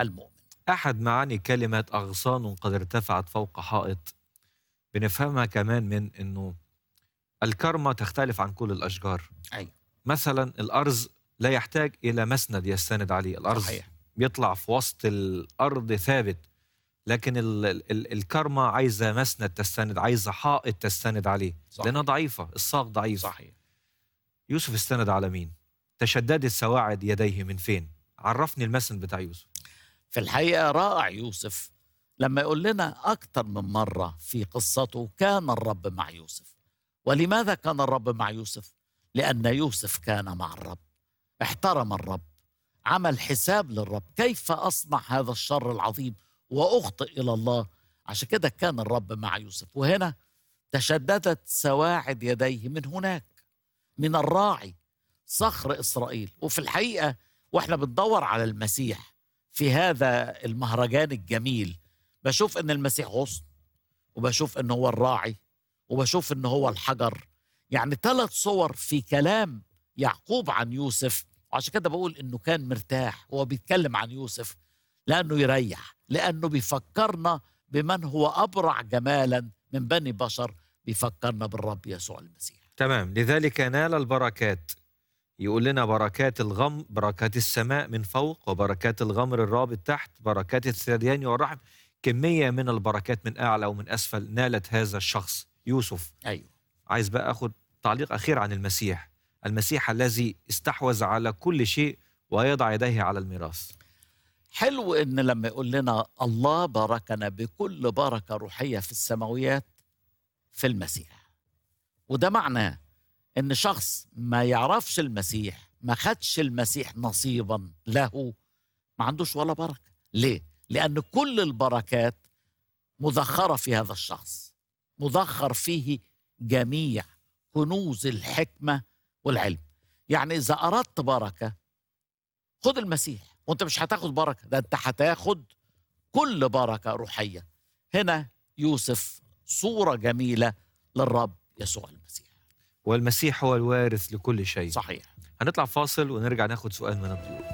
المؤمن أحد معاني كلمة أغصان قد ارتفعت فوق حائط بنفهمها كمان من أنه الكرمة تختلف عن كل الأشجار أيوة. مثلا الأرز لا يحتاج إلى مسند يستند عليه الأرز صحيح بيطلع في وسط الأرض ثابت لكن ال ال الكرمة عايزة مسند تستند عايزة حائط تستند عليه صحيح. لأنها ضعيفة الساق ضعيف صحيح يوسف استند على مين تشددت سواعد يديه من فين عرفني المسند بتاع يوسف في الحقيقة رائع يوسف لما يقول لنا أكثر من مرة في قصته كان الرب مع يوسف ولماذا كان الرب مع يوسف؟ لأن يوسف كان مع الرب احترم الرب عمل حساب للرب كيف أصنع هذا الشر العظيم وأخطئ إلى الله عشان كده كان الرب مع يوسف وهنا تشددت سواعد يديه من هناك من الراعي صخر إسرائيل وفي الحقيقة وإحنا بندور على المسيح في هذا المهرجان الجميل بشوف ان المسيح غصن وبشوف ان هو الراعي وبشوف ان هو الحجر يعني ثلاث صور في كلام يعقوب عن يوسف وعشان كده بقول انه كان مرتاح وهو بيتكلم عن يوسف لانه يريح لانه بيفكرنا بمن هو ابرع جمالا من بني بشر بيفكرنا بالرب يسوع المسيح تمام لذلك نال البركات يقول لنا بركات الغم بركات السماء من فوق وبركات الغمر الرابط تحت بركات الثديان والرحم كمية من البركات من أعلى ومن أسفل نالت هذا الشخص يوسف ايوه عايز بقى أخذ تعليق أخير عن المسيح المسيح الذي استحوذ على كل شيء ويضع يديه على الميراث حلو ان لما يقول لنا الله باركنا بكل بركه روحيه في السماويات في المسيح وده معناه ان شخص ما يعرفش المسيح ما خدش المسيح نصيبا له ما عندوش ولا بركه ليه لان كل البركات مذخره في هذا الشخص مذخر فيه جميع كنوز الحكمه والعلم يعني اذا اردت بركه خد المسيح وانت مش هتاخد بركه ده انت هتاخد كل بركه روحيه هنا يوسف صوره جميله للرب يسوع المسيح والمسيح هو الوارث لكل شيء صحيح هنطلع فاصل ونرجع ناخد سؤال من الضيوف